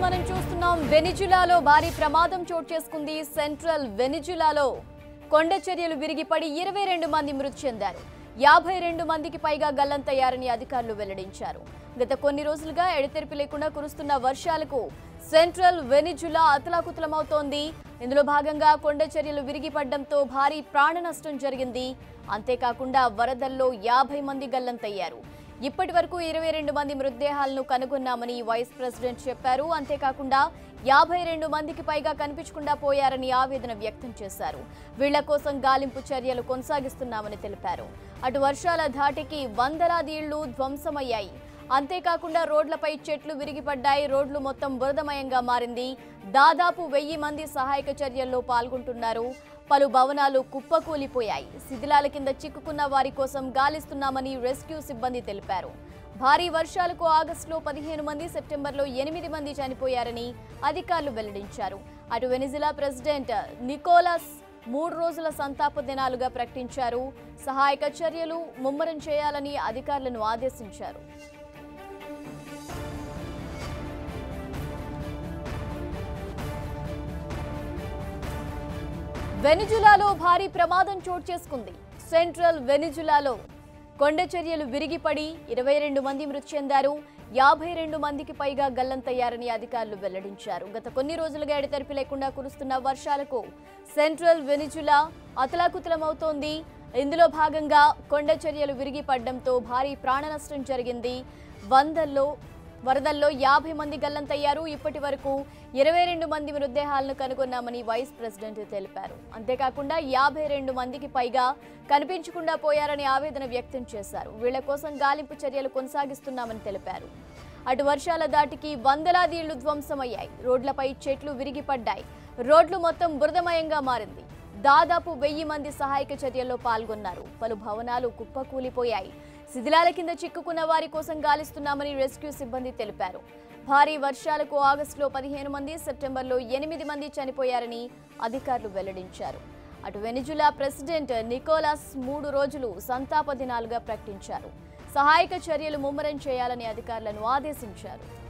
మనం చూస్తున్నాం వెనిజులాలో భారీ ప్రమాదం చోటు చేసుకుంది సెంట్రల్ వెనిజులాలో కొండ చర్యలు విరిగిపడి ఇరవై రెండు మంది మృతి చెందారు యాభై రెండు మందికి పైగా గల్లంతయ్యారని అధికారులు వెల్లడించారు గత కొన్ని రోజులుగా ఎడతెరిపి లేకుండా కురుస్తున్న వర్షాలకు సెంట్రల్ వెనిజులా అతలాకుతలమవుతోంది ఇందులో భాగంగా కొండ చర్యలు విరిగిపడడంతో భారీ ప్రాణ నష్టం జరిగింది అంతేకాకుండా వరదల్లో యాభై మంది గల్లంతయ్యారు ఇప్పటి వరకు ఇరవై రెండు మంది మృతదేహాలను కనుగొన్నామని వైస్ ప్రెసిడెంట్ చెప్పారు అంతేకాకుండా యాభై రెండు మందికి పైగా కనిపించకుండా పోయారని ఆవేదన వ్యక్తం చేశారు వీళ్ల కోసం గాలింపు చర్యలు కొనసాగిస్తున్నామని తెలిపారు అటు వర్షాల ధాటికి వందలాది ఇళ్లు ధ్వంసమయ్యాయి అంతేకాకుండా రోడ్లపై చెట్లు విరిగిపడ్డాయి రోడ్లు మొత్తం బురదమయంగా మారింది దాదాపు వెయ్యి మంది సహాయక చర్యల్లో పాల్గొంటున్నారు పలు భవనాలు కుప్పకూలిపోయాయి శిథిలాల కింద చిక్కుకున్న వారి కోసం గాలిస్తున్నామని రెస్క్యూ సిబ్బంది తెలిపారు భారీ వర్షాలకు ఆగస్టులో పదిహేను మంది సెప్టెంబర్లో ఎనిమిది మంది చనిపోయారని అధికారులు వెల్లడించారు అటు వెనిజిలా ప్రెసిడెంట్ నికోలస్ మూడు రోజుల సంతాప దినాలుగా ప్రకటించారు సహాయక చర్యలు ముమ్మరం చేయాలని అధికారులను ఆదేశించారు వెనిజులాలో భారీ ప్రమాదం చోటు చేసుకుంది సెంట్రల్ వెనిజులాలో కొండ చర్యలు విరిగిపడి ఇరవై రెండు మంది మృతి చెందారు యాభై రెండు మందికి పైగా గల్లంతయ్యారని అధికారులు వెల్లడించారు గత కొన్ని రోజులుగా ఎడతెరిపి లేకుండా కురుస్తున్న వర్షాలకు సెంట్రల్ వెనిజులా అతలాకుతలమవుతోంది ఇందులో భాగంగా కొండ చర్యలు విరిగిపడడంతో భారీ ప్రాణ నష్టం జరిగింది వందల్లో వరదల్లో యాభై మంది గల్లంతయ్యారు ఇప్పటి వరకు ఇరవై రెండు మంది మృతదేహాలను కనుగొన్నామని వైస్ ప్రెసిడెంట్ తెలిపారు అంతేకాకుండా యాభై రెండు మందికి పైగా కనిపించకుండా పోయారని ఆవేదన వ్యక్తం చేశారు వీళ్ల కోసం గాలింపు చర్యలు కొనసాగిస్తున్నామని తెలిపారు అటు వర్షాల దాటికి వందలాది ఇళ్లు ధ్వంసమయ్యాయి రోడ్లపై చెట్లు విరిగిపడ్డాయి రోడ్లు మొత్తం బురదమయంగా మారింది దాదాపు వెయ్యి మంది సహాయక చర్యల్లో పాల్గొన్నారు పలు భవనాలు కుప్పకూలిపోయాయి శిథిలాల కింద చిక్కుకున్న వారి కోసం గాలిస్తున్నామని రెస్క్యూ సిబ్బంది తెలిపారు భారీ వర్షాలకు ఆగస్టులో పదిహేను మంది సెప్టెంబర్లో ఎనిమిది మంది చనిపోయారని అధికారులు వెల్లడించారు అటు వెనిజులా ప్రెసిడెంట్ నికోలాస్ మూడు రోజులు సంతాప దినాలుగా ప్రకటించారు సహాయక చర్యలు ముమ్మరం చేయాలని అధికారులను ఆదేశించారు